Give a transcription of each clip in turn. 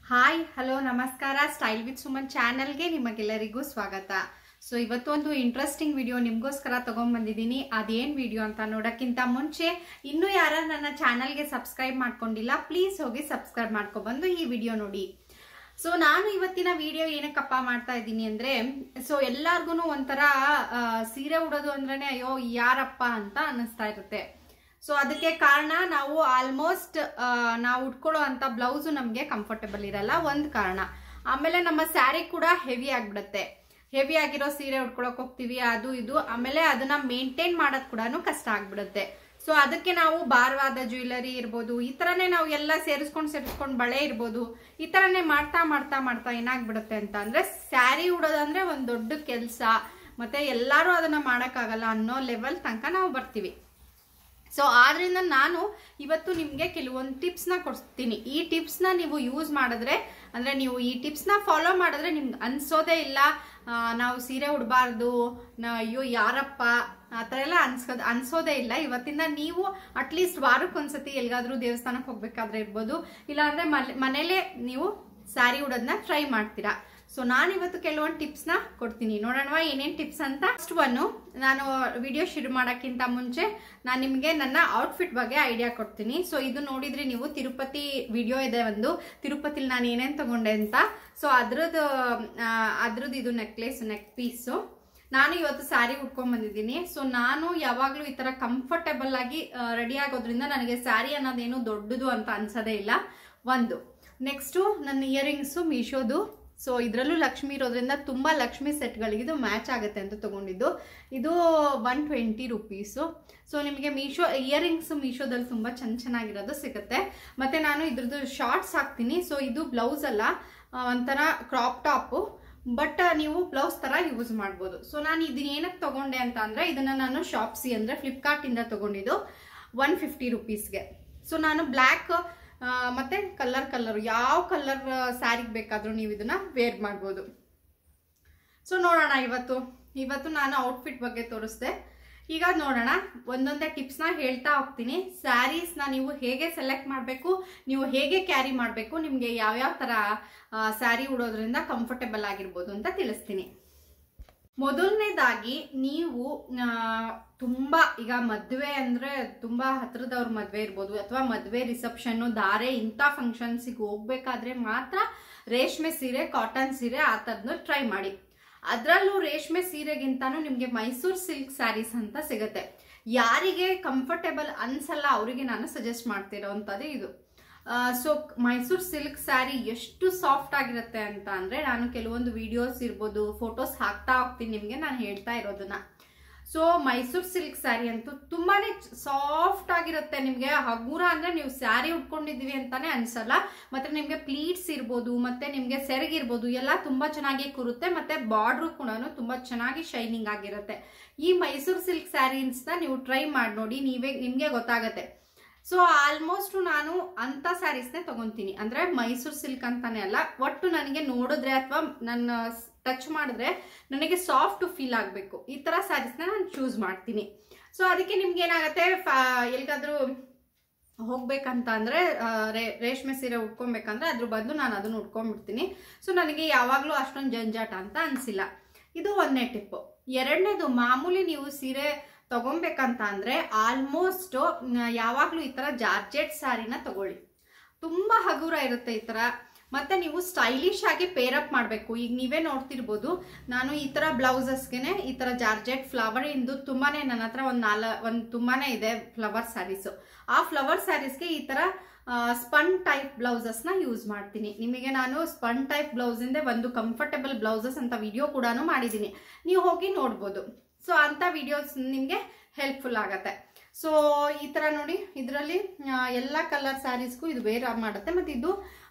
hi hello ನಮಸ್ಕಾರ style with Suman ಚಾನಲ್ಗೆ ನಿಮಗೆಲ್ಲರಿಗೂ ಸ್ವಾಗತ ಸೊ ಇವತ್ತು ಒಂದು ಇಂಟ್ರೆಸ್ಟಿಂಗ್ ವಿಡಿಯೋ ನಿಮಗೋಸ್ಕರ ತಗೊಂಡ್ಬಂದಿದ್ದೀನಿ ಅದೇನು ವಿಡಿಯೋ ಅಂತ ನೋಡೋಕ್ಕಿಂತ ಮುಂಚೆ ಇನ್ನೂ ಯಾರು ನನ್ನ ಚಾನಲ್ಗೆ ಸಬ್ಸ್ಕ್ರೈಬ್ ಮಾಡ್ಕೊಂಡಿಲ್ಲ ಪ್ಲೀಸ್ ಹೋಗಿ ಸಬ್ಸ್ಕ್ರೈಬ್ ಮಾಡ್ಕೊಬಂದು ಈ ವಿಡಿಯೋ ನೋಡಿ ಸೊ ನಾನು ಇವತ್ತಿನ ವಿಡಿಯೋ ಏನಕ್ಕಪ್ಪ ಮಾಡ್ತಾ ಇದ್ದೀನಿ ಅಂದ್ರೆ ಸೊ ಎಲ್ಲಾರ್ಗು ಒಂಥರ ಆ, ಸೀರೆ ಉಡೋದು ಅಂದ್ರೇನೆ ಅಯ್ಯೋ ಯಾರಪ್ಪ ಅಂತ ಅನ್ನಿಸ್ತಾ ಇರುತ್ತೆ ಸೊ ಅದಕ್ಕೆ ಕಾರಣ ನಾವು ಆಲ್ಮೋಸ್ಟ್ ನಾವು ಉಟ್ಕೊಳ್ಳೋ ಅಂತ ಬ್ಲೌಸು ನಮಗೆ ಕಂಫರ್ಟಬಲ್ ಇರಲ್ಲ ಒಂದು ಕಾರಣ ಆಮೇಲೆ ನಮ್ಮ ಸ್ಯಾರಿ ಕೂಡ ಹೆವಿ ಆಗಿಬಿಡುತ್ತೆ ಹೆವಿ ಆಗಿರೋ ಸೀರೆ ಉಟ್ಕೊಳಕ್ ಹೋಗ್ತೀವಿ ಅದು ಇದು ಆಮೇಲೆ ಅದನ್ನ ಮೇಂಟೈನ್ ಮಾಡೋದು ಕೂಡ ಕಷ್ಟ ಆಗ್ಬಿಡುತ್ತೆ ಸೊ ಅದಕ್ಕೆ ನಾವು ಭಾರವಾದ ಜ್ಯುವೆಲರಿ ಇರ್ಬೋದು ಈ ತರನೇ ನಾವು ಎಲ್ಲ ಸೇರಿಸ್ಕೊಂಡು ಸೇರಿಸ್ಕೊಂಡು ಬಳೆ ಇರ್ಬೋದು ಈ ತರನೇ ಮಾಡ್ತಾ ಮಾಡ್ತಾ ಮಾಡ್ತಾ ಏನಾಗ್ಬಿಡುತ್ತೆ ಅಂತ ಅಂದ್ರೆ ಸ್ಯಾರಿ ಉಡೋದಂದ್ರೆ ಒಂದು ದೊಡ್ಡ ಕೆಲಸ ಮತ್ತೆ ಎಲ್ಲರೂ ಅದನ್ನ ಮಾಡೋಕ್ಕಾಗಲ್ಲ ಅನ್ನೋ ಲೆವೆಲ್ ತನಕ ನಾವು ಬರ್ತೀವಿ ಸೊ ಆದ್ರಿಂದ ನಾನು ಇವತ್ತು ನಿಮಗೆ ಕೆಲವೊಂದು ಟಿಪ್ಸ್ನ ಕೊಡ್ತೀನಿ ಈ ಟಿಪ್ಸ್ನ ನೀವು ಯೂಸ್ ಮಾಡಿದ್ರೆ ಅಂದ್ರೆ ನೀವು ಈ ಟಿಪ್ಸ್ನ ಫಾಲೋ ಮಾಡಿದ್ರೆ ನಿಮ್ಗೆ ಅನ್ಸೋದೇ ಇಲ್ಲ ಆ, ನಾವು ಸೀರೆ ಉಡಬಾರ್ದು ಅಯ್ಯೋ ಯಾರಪ್ಪ ಆ ಥರ ಎಲ್ಲ ಅನ್ಸ್ಕೋದ್ ಅನ್ಸೋದೇ ಇಲ್ಲ ಇವತ್ತಿಂದ ನೀವು ಅಟ್ಲೀಸ್ಟ್ ವಾರಕ್ಕೊಂದ್ಸತಿ ಎಲ್ಗಾದ್ರೂ ದೇವಸ್ಥಾನಕ್ಕೆ ಹೋಗ್ಬೇಕಾದ್ರೆ ಇರ್ಬೋದು ಇಲ್ಲಾಂದ್ರೆ ಮನೆ ಮನೇಲೆ ನೀವು ಸ್ಯಾರಿ ಉಡೋದನ್ನ ಟ್ರೈ ಮಾಡ್ತೀರಾ ಸೊ ನಾನು ಇವತ್ತು ಕೆಲವೊಂದು ಟಿಪ್ಸ್ನ ಕೊಡ್ತೀನಿ ನೋಡೋಣ ಏನೇನು ಟಿಪ್ಸ್ ಅಂತ ಫಸ್ಟ್ ಒನ್ನು ನಾನು ವಿಡಿಯೋ ಶುರು ಮಾಡೋಕ್ಕಿಂತ ಮುಂಚೆ ನಾನು ನಿಮಗೆ ನನ್ನ ಔಟ್ಫಿಟ್ ಬಗ್ಗೆ ಐಡಿಯಾ ಕೊಡ್ತೀನಿ ಸೊ ಇದು ನೋಡಿದ್ರೆ ನೀವು ತಿರುಪತಿ ವಿಡಿಯೋ ಇದೆ ಒಂದು ತಿರುಪತಿಲಿ ನಾನು ಏನೇನು ತಗೊಂಡೆ ಅಂತ ಸೊ ಅದ್ರದ್ದು ಆ, ಅದ್ರದ್ದು ಇದು ನೆಕ್ಲೆಸ್ ನೆಕ್ ಪೀಸು ನಾನು ಇವತ್ತು ಸ್ಯಾರಿ ಉಟ್ಕೊಂಡ್ ಬಂದಿದ್ದೀನಿ ಸೊ ನಾನು ಯಾವಾಗಲೂ ಈ ತರ ಕಂಫರ್ಟಬಲ್ ಆಗಿ ರೆಡಿ ಆಗೋದ್ರಿಂದ ನನಗೆ ಸ್ಯಾರಿ ಅನ್ನೋದೇನು ದೊಡ್ಡದು ಅಂತ ಅನ್ಸೋದೇ ಇಲ್ಲ ಒಂದು ನೆಕ್ಸ್ಟು ನನ್ನ ಇಯರಿಂಗ್ಸು ಮೀಶೋದು ಸೊ ಇದರಲ್ಲೂ ಲಕ್ಷ್ಮಿ ಇರೋದ್ರಿಂದ ತುಂಬ ಲಕ್ಷ್ಮಿ ಸೆಟ್ಗಳಿಗೆ ಇದು ಮ್ಯಾಚ್ ಆಗುತ್ತೆ ಅಂತ ತಗೊಂಡಿದ್ದು ಇದು ಒನ್ ಟ್ವೆಂಟಿ ರುಪೀಸು ಸೊ ನಿಮಗೆ ಮೀಶೋ ಇಯರಿಂಗ್ಸ್ ಮೀಶೋದಲ್ಲಿ ತುಂಬ ಚೆನ್ನ ಚೆನ್ನಾಗಿರೋದು ಸಿಗುತ್ತೆ ಮತ್ತು ನಾನು ಇದ್ರದ್ದು ಶಾರ್ಟ್ಸ್ ಹಾಕ್ತೀನಿ ಸೊ ಇದು ಬ್ಲೌಸ್ ಅಲ್ಲ ಆ, ಒಂಥರ ಕ್ರಾಪ್ ಟಾಪು ಬಟ್ ನೀವು ಬ್ಲೌಸ್ ತರ ಯೂಸ್ ಮಾಡ್ಬೋದು ಸೊ ನಾನು ಇದನ್ನ ಏನಕ್ಕೆ ತಗೊಂಡೆ ಅಂತ ಅಂದ್ರೆ ಇದನ್ನ ನಾನು ಶಾಪ್ಸಿ ಅಂದ್ರೆ ಫ್ಲಿಪ್ಕಾರ್ಟ್ ಇಂದ ತಗೊಂಡಿದ್ದು ಒನ್ ಫಿಫ್ಟಿ ರುಪೀಸ್ಗೆ ಸೊ ನಾನು ಬ್ಲ್ಯಾಕ್ ಮತ್ತೆ ಕಲರ್ ಕಲರ್ ಯಾವ ಕಲರ್ ಸ್ಯಾರಿಗೆ ಬೇಕಾದ್ರೂ ನೀವು ಇದನ್ನ ವೇರ್ ಮಾಡ್ಬೋದು ಸೊ ನೋಡೋಣ ಇವತ್ತು ಇವತ್ತು ನಾನು ಔಟ್ಫಿಟ್ ಬಗ್ಗೆ ತೋರಿಸ್ದೆ ಈಗ ನೋಡೋಣ ಒಂದೊಂದೇ ಟಿಪ್ಸ್ನ ಹೇಳ್ತಾ ಹೋಗ್ತೀನಿ ಸ್ಯಾರೀಸ್ನ ನೀವು ಹೇಗೆ ಸೆಲೆಕ್ಟ್ ಮಾಡಬೇಕು ನೀವು ಹೇಗೆ ಕ್ಯಾರಿ ಮಾಡಬೇಕು ನಿಮಗೆ ಯಾವ್ಯಾವ ಥರ ಸ್ಯಾರಿ ಉಡೋದ್ರಿಂದ ಕಂಫರ್ಟಬಲ್ ಆಗಿರ್ಬೋದು ಅಂತ ತಿಳಿಸ್ತೀನಿ ಮೊದಲನೇದಾಗಿ ನೀವು ಆ, ತುಂಬಾ ಈಗ ಮದುವೆ ಅಂದ್ರೆ ತುಂಬಾ ಹತ್ರದವ್ರ ಮದುವೆ ಇರ್ಬೋದು ಅಥವಾ ಮದುವೆ ರಿಸೆಪ್ಷನ್ ಧಾರೆ ಇಂಥ ಫಂಕ್ಷನ್ಸಿಗೆ ಹೋಗ್ಬೇಕಾದ್ರೆ ಮಾತ್ರ ರೇಷ್ಮೆ ಸೀರೆ ಕಾಟನ್ ಸೀರೆ ಆ ಥರದ್ದು ಟ್ರೈ ಮಾಡಿ ಅದರಲ್ಲೂ ರೇಷ್ಮೆ ಸೀರೆಗಿಂತಾನು ನಿಮಗೆ ಮೈಸೂರು ಸಿಲ್ಕ್ ಸ್ಯಾರೀಸ್ ಅಂತ ಸಿಗುತ್ತೆ ಯಾರಿಗೆ ಕಂಫರ್ಟೇಬಲ್ ಅನ್ಸಲ್ಲ ಅವರಿಗೆ ನಾನು ಸಜೆಸ್ಟ್ ಮಾಡ್ತಿರೋವಂಥದ್ದು ಇದು ಸೊ ಮೈಸೂರು ಸಿಲ್ಕ್ ಸ್ಯಾರಿ ಎಷ್ಟು ಸಾಫ್ಟ್ ಆಗಿರುತ್ತೆ ಅಂತ ಅಂದ್ರೆ ನಾನು ಕೆಲವೊಂದು ವಿಡಿಯೋಸ್ ಇರ್ಬೋದು ಫೋಟೋಸ್ ಹಾಕ್ತಾ ಹೋಗ್ತೀನಿ ನಿಮಗೆ ನಾನು ಹೇಳ್ತಾ ಇರೋದನ್ನ ಸೊ ಮೈಸೂರು ಸಿಲ್ಕ್ ಸ್ಯಾರಿ ಅಂತೂ ತುಂಬಾನೇ ಸಾಫ್ಟ್ ಆಗಿರುತ್ತೆ ನಿಮಗೆ ಹಗೂರ ಅಂದ್ರೆ ನೀವು ಸ್ಯಾರಿ ಉಟ್ಕೊಂಡಿದೀವಿ ಅಂತಾನೆ ಅನ್ಸಲ್ಲ ಮತ್ತೆ ನಿಮಗೆ ಪ್ಲೀಟ್ಸ್ ಇರ್ಬೋದು ಮತ್ತೆ ನಿಮಗೆ ಸೆರಗಿರ್ಬೋದು ಎಲ್ಲ ತುಂಬಾ ಚೆನ್ನಾಗಿ ಕೂರುತ್ತೆ ಮತ್ತೆ ಬಾರ್ಡ್ರು ಕೂಡ ತುಂಬಾ ಚೆನ್ನಾಗಿ ಶೈನಿಂಗ್ ಆಗಿರುತ್ತೆ ಈ ಮೈಸೂರು ಸಿಲ್ಕ್ ಸ್ಯಾರೀಸ್ನ ನೀವು ಟ್ರೈ ಮಾಡಿ ನೋಡಿ ನೀವೇ ನಿಮಗೆ ಗೊತ್ತಾಗತ್ತೆ ಸೊ ಆಲ್ಮೋಸ್ಟ್ ನಾನು ಅಂತ ಸ್ಯಾರೀಸ್ನೇ ತಗೊಂತೀನಿ ಅಂದ್ರೆ ಮೈಸೂರು ಸಿಲ್ಕ್ ಅಂತಾನೆ ಅಲ್ಲ ಒಟ್ಟು ನನಗೆ ನೋಡಿದ್ರೆ ಅಥವಾ ನನ್ನ ಟಚ್ ಮಾಡಿದ್ರೆ ನನಗೆ ಸಾಫ್ಟ್ ಫೀಲ್ ಆಗಬೇಕು ಈ ತರ ಸ್ಯಾರೀಸ್ನ ನಾನು ಚೂಸ್ ಮಾಡ್ತೀನಿ ಸೊ ಅದಕ್ಕೆ ನಿಮ್ಗೆ ಏನಾಗುತ್ತೆ ಎಲ್ಲಿಗಾದ್ರೂ ಹೋಗ್ಬೇಕಂತ ಅಂದ್ರೆ ಆ, ರೇ- ರೇಷ್ಮೆ ಸೀರೆ ಉಟ್ಕೊಬೇಕಂದ್ರೆ ಅದ್ರ ಬದಲು ನಾನು ಅದನ್ನ ಉಟ್ಕೊಂಡ್ಬಿಡ್ತೀನಿ ಸೊ ನನಗೆ ಯಾವಾಗಲೂ ಅಷ್ಟೊಂದು ಜಂಜಾಟ ಅಂತ ಅನಿಸಿಲ್ಲ ಇದು ಒಂದನೇ ಟಿಪ್ಪು ಎರಡನೇದು ಮಾಮೂಲಿ ನೀವು ಸೀರೆ ತಗೊಬೇಕಂತ ಅಂದ್ರೆ ಆಲ್ಮೋಸ್ಟ್ ಯಾವಾಗಲೂ ಈ ತರ ಜಾರ್ಜೆಟ್ ಸ್ಯಾರಿನ ತಗೊಳ್ಳಿ ತುಂಬಾ ಹಗುರ ಇರುತ್ತೆ ಈ ತರ ಮತ್ತೆ ನೀವು ಸ್ಟೈಲಿಶ್ ಆಗಿ ಪೇರಪ್ ಮಾಡಬೇಕು ಈಗ ನೀವೇ ನೋಡ್ತಿರ್ಬೋದು ನಾನು ಈ ತರ ಬ್ಲೌಸಸ್ಗೆನೆ ಈ ತರ ಜಾರ್ಜೆಟ್ ಫ್ಲವರ್ ಇಂದು ತುಂಬಾನೇ ನನ್ನ ಹತ್ರ ಒಂದು ನಾಲ ಒಂದು ತುಂಬಾನೇ ಇದೆ ಫ್ಲವರ್ ಸ್ಯಾರೀಸು ಆ ಫ್ಲವರ್ ಸ್ಯಾರೀಸ್ಗೆ ಈ ತರ ಸ್ಪನ್ ಟೈಪ್ ಬ್ಲೌಸಸ್ ನ ಯೂಸ್ ಮಾಡ್ತೀನಿ ನಿಮಗೆ ನಾನು ಸ್ಪನ್ ಟೈಪ್ ಬ್ಲೌಸ್ ಇಂದ ಒಂದು ಕಂಫರ್ಟಬಲ್ ಬ್ಲೌಸಸ್ ಅಂತ ವಿಡಿಯೋ ಕೂಡ ಮಾಡಿದ್ದೀನಿ ನೀವು ಹೋಗಿ ನೋಡ್ಬೋದು ಸೊ ಅಂತ ವಿಡಿಯೋಸ್ ನಿಮಗೆ ಹೆಲ್ಪ್ಫುಲ್ ಆಗತ್ತೆ ಸೊ ಈ ತರ ನೋಡಿ ಇದರಲ್ಲಿ ಎಲ್ಲ ಕಲರ್ ಸ್ಯಾರೀಸ್ಗೂ ಇದು ವೇರ್ ಮಾಡುತ್ತೆ ಮತ್ತೆ ಇದು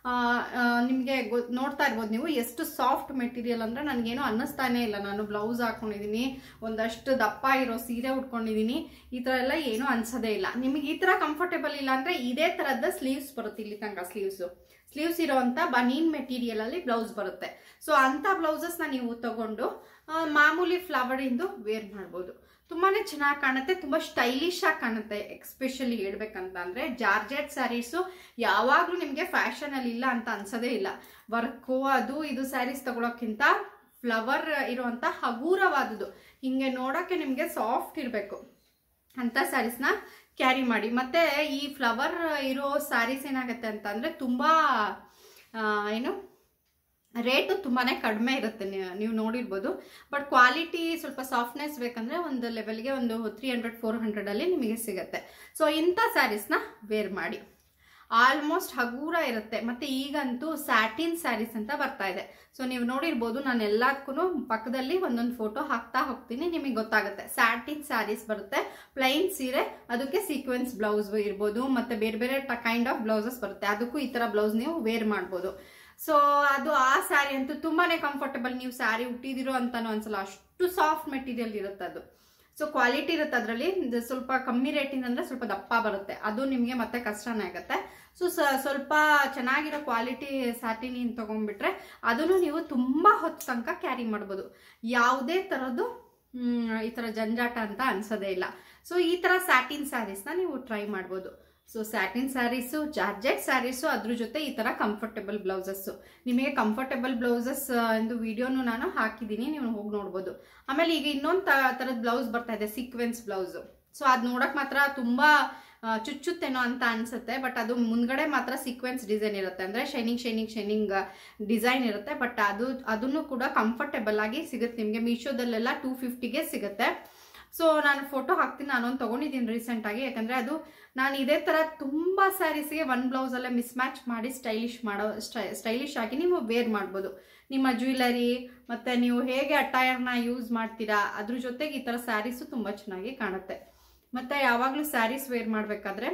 ನಿಮಗೆ ನೋಡ್ತಾ ಇರ್ಬೋದು ನೀವು ಎಷ್ಟು ಸಾಫ್ಟ್ ಮೆಟೀರಿಯಲ್ ಅಂದ್ರೆ ನನಗೇನು ಅನ್ನಿಸ್ತಾನೆ ಇಲ್ಲ ನಾನು ಬ್ಲೌಸ್ ಹಾಕೊಂಡಿದ್ದೀನಿ ಒಂದಷ್ಟು ದಪ್ಪ ಇರೋ ಸೀರೆ ಉಟ್ಕೊಂಡಿದ್ದೀನಿ ಈ ಥರ ಎಲ್ಲ ಏನೂ ಅನ್ಸೋದೇ ಇಲ್ಲ ನಿಮಗೆ ಈ ಥರ ಕಂಫರ್ಟೇಬಲ್ ಇಲ್ಲ ಅಂದ್ರೆ ಇದೇ ಥರದ ಸ್ಲೀವ್ಸ್ ಬರುತ್ತೆ ಇಲ್ಲಿ ತನಕ ಸ್ಲೀವ್ಸು ಸ್ಲೀವ್ಸ್ ಇರೋವಂಥ ಬನೀನ್ ಮೆಟೀರಿಯಲ್ ಅಲ್ಲಿ ಬ್ಲೌಸ್ ಬರುತ್ತೆ ಸೊ ಅಂತ ಬ್ಲೌಸಸ್ನ ನೀವು ತಗೊಂಡು ಆ, ಮಾಮೂಲಿ ಫ್ಲವರ್ ಇಂದು ವೇರ್ ಮಾಡ್ಬೋದು ತುಂಬಾನೇ ಚೆನ್ನಾಗಿ ಕಾಣುತ್ತೆ ತುಂಬಾ ಸ್ಟೈಲಿಶ್ ಆಗಿ ಕಾಣುತ್ತೆ ಎಕ್ಸ್ಪೆಷಲಿ ಹೇಳ್ಬೇಕಂತ ಅಂದ್ರೆ ಜಾರ್ಜೆಟ್ ಸ್ಯಾರೀಸು ಯಾವಾಗ್ಲೂ ನಿಮ್ಗೆ ಫ್ಯಾಷನ್ ಅಲ್ಲಿ ಇಲ್ಲ ಅಂತ ಅನ್ಸೋದೇ ಇಲ್ಲ ವರ್ಕು ಅದು ಇದು ಸ್ಯಾರೀಸ್ ತಗೊಳಕ್ಕಿಂತ ಫ್ಲವರ್ ಇರುವಂತ ಹಗೂರವಾದುದು ಹಿಂಗೆ ನೋಡೋಕೆ ನಿಮಗೆ ಸಾಫ್ಟ್ ಇರಬೇಕು ಅಂತ ಸ್ಯಾರೀಸ್ನ ಕ್ಯಾರಿ ಮಾಡಿ ಮತ್ತೆ ಈ ಫ್ಲವರ್ ಇರೋ ಸ್ಯಾರೀಸ್ ಏನಾಗುತ್ತೆ ಅಂತ ಅಂದ್ರೆ ತುಂಬಾ ಆ, ಏನು ರೇಟು ತುಂಬಾನೇ ಕಡಿಮೆ ಇರುತ್ತೆ ನೀವು- ನೀವು ನೋಡಿರ್ಬೋದು ಬಟ್ ಕ್ವಾಲಿಟಿ ಸ್ವಲ್ಪ ಸಾಫ್ಟ್ನೆಸ್ ಬೇಕಂದ್ರೆ ಒಂದು ಲೆವೆಲ್ಗೆ ಒಂದು ತ್ರೀ ಹಂಡ್ರೆಡ್ ಫೋರ್ ಹಂಡ್ರೆಡಲ್ಲಿ ನಿಮಗೆ ಸಿಗುತ್ತೆ ಸೊ ಇಂಥ ಸ್ಯಾರೀಸ್ನ ವೇರ್ ಮಾಡಿ ಆಲ್ಮೋಸ್ಟ್ ಹಗೂರ ಇರುತ್ತೆ ಮತ್ತೆ ಈಗಂತೂ ಸ್ಯಾಟಿನ್ ಸ್ಯಾರೀಸ್ ಅಂತ ಬರ್ತಾ ಇದೆ ಸೊ ನೀವು ನೋಡಿರ್ಬೋದು ನಾನು ಎಲ್ಲದಕ್ಕೂ ಪಕ್ಕದಲ್ಲಿ ಒಂದೊಂದು ಫೋಟೋ ಹಾಕ್ತಾ ಹೋಗ್ತೀನಿ ನಿಮಗೆ ಗೊತ್ತಾಗುತ್ತೆ ಸ್ಯಾಟಿನ್ ಸ್ಯಾರೀಸ್ ಬರುತ್ತೆ ಪ್ಲೈನ್ ಸೀರೆ ಅದಕ್ಕೆ ಸೀಕ್ವೆನ್ಸ್ ಬ್ಲೌಸ್ ಇರ್ಬೋದು ಮತ್ತೆ ಬೇರೆ ಬೇರೆ ಕೈಂಡ್ ಆಫ್ ಬ್ಲೌಸಸ್ ಬರುತ್ತೆ ಅದಕ್ಕೂ ಈ ತರ ಬ್ಲೌಸ್ ನೀವು ವೇರ್ ಮಾಡ್ಬೋದು ಸೊ ಅದು ಆ ಸ್ಯಾರಿ ಅಂತೂ ತುಂಬಾನೇ ಕಂಫರ್ಟಬಲ್ ನೀವು ಸ್ಯಾರಿ ಹುಟ್ಟಿದಿರೋ ಅಂತಾನು ಅನ್ಸಲ್ಲ ಅಷ್ಟು ಸಾಫ್ಟ್ ಮೆಟೀರಿಯಲ್ ಇರುತ್ತೆ ಅದು ಸೊ ಕ್ವಾಲಿಟಿ ಇರುತ್ತೆ ಅದರಲ್ಲಿ ಸ್ವಲ್ಪ ಕಮ್ಮಿ ರೇಟಿಂದ ಅಂದ್ರೆ ಸ್ವಲ್ಪ ದಪ್ಪ ಬರುತ್ತೆ ಅದು ನಿಮಗೆ ಮತ್ತೆ ಕಷ್ಟನೇ ಆಗುತ್ತೆ ಸೊ ಸ್ವಲ್ಪ ಚೆನ್ನಾಗಿರೋ ಕ್ವಾಲಿಟಿ ಸ್ಯಾಟಿನ್ ತಗೊಂಡ್ಬಿಟ್ರೆ ಅದನ್ನು ನೀವು ತುಂಬಾ ಹೊತ್ತು ತನಕ ಕ್ಯಾರಿ ಮಾಡ್ಬೋದು ಯಾವುದೇ ಥರದ್ದು ಮ್, ಈ ಥರ ಜಂಜಾಟ ಅಂತ ಅನ್ಸೋದೇ ಇಲ್ಲ ಸೊ ಈ ಥರ ಸ್ಯಾಟಿನ್ ಸ್ಯಾರೀಸ್ನ ನೀವು ಟ್ರೈ ಮಾಡ್ಬೋದು so satin saris georgette saris ಅದ್ರ ಜೊತೆ ಈ ಥರ ಕಂಫರ್ಟಬಲ್ ಬ್ಲೌಸಸ್ಸು ನಿಮಗೆ ಕಂಫರ್ಟಬಲ್ ಬ್ಲೌಸಸ್ ಎಂದು ವಿಡಿಯೋನು ನಾನು ಹಾಕಿದ್ದೀನಿ ನೀವು ಹೋಗಿ ನೋಡ್ಬೋದು ಆಮೇಲೆ ಈಗ ಇನ್ನೊಂದು ಥರದ ಬ್ಲೌಸ್ ಬರ್ತಾ ಇದೆ ಸೀಕ್ವೆನ್ಸ್ ಬ್ಲೌಸು ಸೊ ಅದು ನೋಡಕ್ ಮಾತ್ರ ತುಂಬಾ ಆ, ಚುಚ್ಚುತ್ತೇನೋ ಅಂತ ಅನ್ಸುತ್ತೆ ಬಟ್ ಅದು ಮುಂದ್ಗಡೆ ಮಾತ್ರ ಸೀಕ್ವೆನ್ಸ್ ಡಿಸೈನ್ ಇರುತ್ತೆ ಅಂದ್ರೆ ಶೈನಿಂಗ್ ಶೈನಿಂಗ್ ಶೈನಿಂಗ್ ಡಿಸೈನ್ ಇರುತ್ತೆ ಬಟ್ ಅದು ಅದನ್ನು ಕೂಡ ಕಂಫರ್ಟಬಲ್ ಆಗಿ ಸಿಗುತ್ತೆ ನಿಮಗೆ ಮೀಶೋದಲ್ಲೆಲ್ಲ ಟೂ ಫಿಫ್ಟಿಗೆ ಸಿಗುತ್ತೆ ಸೊ ನಾನು ಫೋಟೋ ಹಾಕ್ತೀನಿ ನಾನೊಂದು ತೊಗೊಂಡಿದ್ದೀನಿ ರೀಸೆಂಟಾಗಿ ಯಾಕಂದರೆ ಅದು ನಾನು ಇದೇ ಥರ ತುಂಬ ಸ್ಯಾರೀಸ್ಗೆ ಒನ್ ಬ್ಲೌಸಲ್ಲೇ ಮಿಸ್ ಮ್ಯಾಚ್ ಮಾಡಿ ಸ್ಟೈಲಿಶ್ ಮಾಡೋ ಸ್ಟೈ ಸ್ಟೈಲಿಶ್ ಆಗಿ ನೀವು ವೇರ್ ಮಾಡ್ಬೋದು ನಿಮ್ಮ ಜ್ಯುವೆಲರಿ ಮತ್ತು ನೀವು ಹೇಗೆ ಅಟೈರ್ನ ಯೂಸ್ ಮಾಡ್ತೀರಾ ಅದ್ರ ಜೊತೆಗೆ ಈ ಥರ ಸ್ಯಾರೀಸು ತುಂಬ ಚೆನ್ನಾಗಿ ಕಾಣುತ್ತೆ ಮತ್ತು ಯಾವಾಗಲೂ ಸ್ಯಾರೀಸ್ ವೇರ್ ಮಾಡಬೇಕಾದ್ರೆ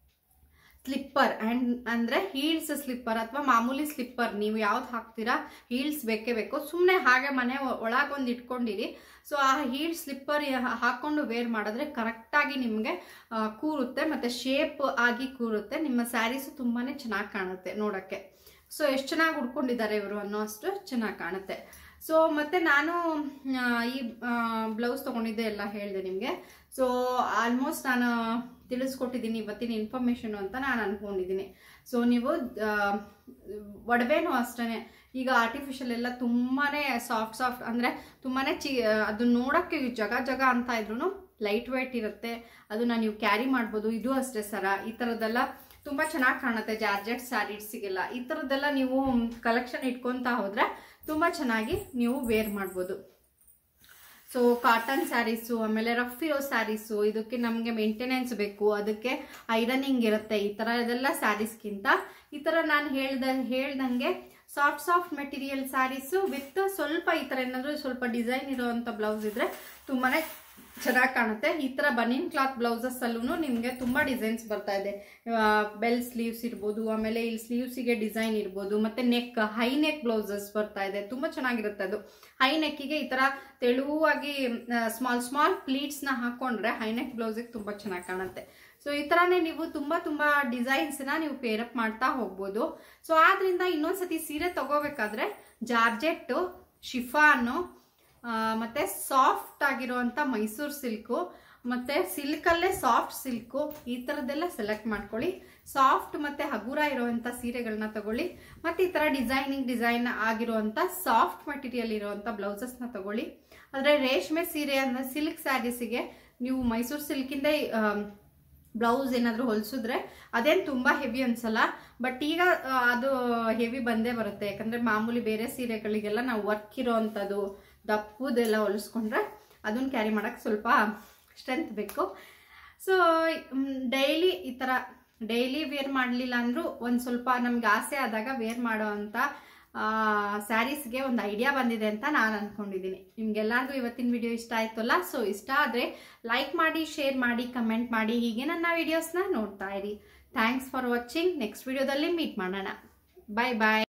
ಸ್ಲಿಪ್ಪರ್ ಆ್ಯಂಡ್ ಅಂದರೆ ಹೀಲ್ಸ್ ಸ್ಲಿಪ್ಪರ್ ಅಥವಾ ಮಾಮೂಲಿ ಸ್ಲಿಪ್ಪರ್ ನೀವು ಯಾವ್ದು ಹಾಕ್ತೀರಾ ಹೀಲ್ಸ್ ಬೇಕೇ ಬೇಕು ಸುಮ್ಮನೆ ಹಾಗೆ ಮನೆ ಒಳಗೊಂದು ಇಟ್ಕೊಂಡಿರಿ ಸೊ ಆ ಹೀಲ್ ಸ್ಲಿಪ್ಪರ್ ಹಾಕೊಂಡು ವೇರ್ ಮಾಡಿದ್ರೆ ಕರೆಕ್ಟಾಗಿ ನಿಮಗೆ ಕೂರುತ್ತೆ ಮತ್ತು ಶೇಪ್ ಆಗಿ ಕೂರುತ್ತೆ ನಿಮ್ಮ ಸ್ಯಾರೀಸು ತುಂಬಾ ಚೆನ್ನಾಗಿ ಕಾಣುತ್ತೆ ನೋಡೋಕ್ಕೆ ಸೊ ಎಷ್ಟು ಚೆನ್ನಾಗಿ ಉಡ್ಕೊಂಡಿದ್ದಾರೆ ಇವರು ಅನ್ನೋ ಅಷ್ಟು ಚೆನ್ನಾಗಿ ಕಾಣುತ್ತೆ ಸೊ ಮತ್ತೆ ನಾನು ಆ, ಈ ಬ್ಲೌಸ್ ತೊಗೊಂಡಿದ್ದೆ ಎಲ್ಲ ಹೇಳಿದೆ ನಿಮಗೆ ಸೊ ಆಲ್ಮೋಸ್ಟ್ ನಾನು ತಿಳಿಸ್ಕೊಟ್ಟಿದ್ದೀನಿ ಇವತ್ತಿನ ಇನ್ಫಾರ್ಮೇಷನ್ ಅಂತ ನಾನು ಅನ್ಕೊಂಡಿದ್ದೀನಿ ಸೊ ನೀವು ಆ, ಒಡವೆನೂ ಅಷ್ಟೇ ಈಗ ಆರ್ಟಿಫಿಷಿಯಲ್ ಎಲ್ಲ ತುಂಬಾನೇ ಸಾಫ್ಟ್ ಸಾಫ್ಟ್ ಅಂದರೆ ತುಂಬಾನೇ ಚಿ ಅದು ನೋಡೋಕ್ಕೆ ಜಗ ಜಗ ಅಂತ ಇದ್ರು ಲೈಟ್ ವೇಟ್ ಇರುತ್ತೆ ಅದನ್ನ ನೀವು ಕ್ಯಾರಿ ಮಾಡ್ಬೋದು ಇದು ಅಷ್ಟೇ ಸರ ಈ ಥರದ್ದೆಲ್ಲ ತುಂಬ ಚೆನ್ನಾಗಿ ಕಾಣುತ್ತೆ ಜಾರ್ಜೆಟ್ ಸ್ಯಾರೀಸ್ಗೆಲ್ಲ ಈ ಥರದ್ದೆಲ್ಲ ನೀವು ಕಲೆಕ್ಷನ್ ಇಟ್ಕೊತಾ ಹೋದ್ರೆ ತುಂಬ ಚೆನ್ನಾಗಿ ನೀವು ವೇರ್ ಮಾಡ್ಬೋದು ಸೊ ಕಾಟನ್ ಸ್ಯಾರೀಸು ಆಮೇಲೆ ರಫ್ ಇರೋ ಸ್ಯಾರೀಸು ಇದಕ್ಕೆ ನಮಗೆ ಮೇಂಟೆನೆನ್ಸ್ ಬೇಕು ಅದಕ್ಕೆ ಐರನಿಂಗ್ ಇರುತ್ತೆ ಈ ಥರ ಇದೆಲ್ಲ ಸ್ಯಾರೀಸ್ಗಿಂತ ಈ ಥರ ನಾನು ಹೇಳ್ದ ಹೇಳ್ದಂಗೆ soft soft material saris with ಸ್ವಲ್ಪ ಈ ಥರ ಏನಾದರೂ ಸ್ವಲ್ಪ ಡಿಸೈನ್ ಇರೋವಂಥ ಬ್ಲೌಸ್ ಇದ್ರೆ ತುಂಬಾ ಚೆನ್ನಾಗಿ ಕಾಣುತ್ತೆ ಈ ಥರ ಬನಿನ್ ಕ್ಲಾತ್ ಬ್ಲೌಸಸ್ ಅಲ್ಲೂ ನಿಮಗೆ ತುಂಬ ಡಿಸೈನ್ಸ್ ಬರ್ತಾ ಇದೆ ಬೆಲ್ ಸ್ಲೀವ್ಸ್ ಇರ್ಬೋದು ಆಮೇಲೆ ಇಲ್ಲಿ ಸ್ಲೀವ್ಸಿಗೆ ಡಿಸೈನ್ ಇರ್ಬೋದು ಮತ್ತೆ ನೆಕ್ ಹೈ ನೆಕ್ ಬ್ಲೌಸಸ್ ಬರ್ತಾ ಇದೆ ತುಂಬ ಚೆನ್ನಾಗಿರುತ್ತೆ ಅದು ಹೈ ನೆಕ್ಕಿಗೆ ಈ ಥರ ತೆಳುವಾಗಿ ಸ್ಮಾಲ್ ಸ್ಮಾಲ್ ಪ್ಲೀಟ್ಸ್ನ ಹಾಕೊಂಡ್ರೆ ಹೈ ನೆಕ್ ಬ್ಲೌಸಿಗೆ ತುಂಬ ಚೆನ್ನಾಗಿ ಕಾಣುತ್ತೆ ಸೊ ಈ ಥರನೇ ನೀವು ತುಂಬ ತುಂಬ ಡಿಸೈನ್ಸ್ನ ನೀವು ಪೇರಪ್ ಮಾಡ್ತಾ ಹೋಗ್ಬೋದು ಸೊ ಆದ್ರಿಂದ ಇನ್ನೊಂದ್ಸತಿ ಸೀರೆ ತಗೋಬೇಕಾದ್ರೆ ಜಾರ್ಜೆಟ್ಟು ಶಿಫಾನು ಆ, ಮತ್ತೆ ಸಾಫ್ಟ್ ಆಗಿರುವಂಥ ಮೈಸೂರು ಸಿಲ್ಕು ಮತ್ತೆ ಸಿಲ್ಕಲ್ಲೇ ಸಾಫ್ಟ್ ಸಿಲ್ಕು ಈ ಥರದ್ದೆಲ್ಲ ಸೆಲೆಕ್ಟ್ ಮಾಡ್ಕೊಳ್ಳಿ ಸಾಫ್ಟ್ ಮತ್ತೆ ಹಗುರ ಇರುವಂಥ ಸೀರೆಗಳನ್ನ ತಗೊಳ್ಳಿ ಮತ್ತೆ ಈ ಥರ ಡಿಸೈನಿಂಗ್ ಡಿಸೈನ್ ಆಗಿರುವಂಥ ಸಾಫ್ಟ್ ಮಟೀರಿಯಲ್ ಇರುವಂಥ ಬ್ಲೌಸಸ್ನ ತಗೊಳ್ಳಿ ಆದರೆ ರೇಷ್ಮೆ ಸೀರೆ ಅಂದರೆ ಸಿಲ್ಕ್ ಸ್ಯಾರೀಸಿಗೆ ನೀವು ಮೈಸೂರು ಸಿಲ್ಕಿಂದ ಬ್ಲೌಸ್ ಏನಾದರೂ ಹೊಲಿಸಿದ್ರೆ ಅದೇನು ತುಂಬ ಹೆವಿ ಅನ್ಸಲ್ಲ ಬಟ್ ಈಗ ಆ, ಅದು ಹೆವಿ ಬಂದೇ ಬರುತ್ತೆ ಯಾಕಂದರೆ ಮಾಮೂಲಿ ಬೇರೆ ಸೀರೆಗಳಿಗೆಲ್ಲ ನಾವು ವರ್ಕ್ ಇರೋ ಅಂಥದ್ದು ದಪ್ಪದೆಲ್ಲ ಹೊಲಿಸ್ಕೊಂಡ್ರೆ ಅದನ್ನ ಕ್ಯಾರಿ ಮಾಡೋಕ್ಕೆ ಸ್ವಲ್ಪ ಸ್ಟ್ರೆಂತ್ ಬೇಕು ಸೊ ಡೈಲಿ ಈ ಥರ ಡೈಲಿ ವೇರ್ ಮಾಡಲಿಲ್ಲ ಅಂದರೂ ಒಂದು ಸ್ವಲ್ಪ ನಮ್ಗೆ ಆಸೆ ಆದಾಗ ವೇರ್ ಮಾಡೋ ಅಂಥ ಸ್ಯಾರೀಸ್ಗೆ ಒಂದು ಐಡಿಯಾ ಬಂದಿದೆ ಅಂತ ನಾನು ಅಂದ್ಕೊಂಡಿದ್ದೀನಿ ನಿಮ್ಗೆಲ್ಲರಿಗೂ ಇವತ್ತಿನ ವಿಡಿಯೋ ಇಷ್ಟ ಆಯ್ತಲ್ಲ ಸೊ ಇಷ್ಟ ಆದರೆ ಲೈಕ್ ಮಾಡಿ ಶೇರ್ ಮಾಡಿ ಕಮೆಂಟ್ ಮಾಡಿ ಹೀಗೆ ನನ್ನ ವಿಡಿಯೋಸ್ನ ನೋಡ್ತಾ ಇರಿ ಥ್ಯಾಂಕ್ಸ್ ಫಾರ್ ವಾಚಿಂಗ್ ನೆಕ್ಸ್ಟ್ ವಿಡಿಯೋದಲ್ಲಿ ಮೀಟ್ ಮಾಡೋಣ ಬಾಯ್ ಬಾಯ್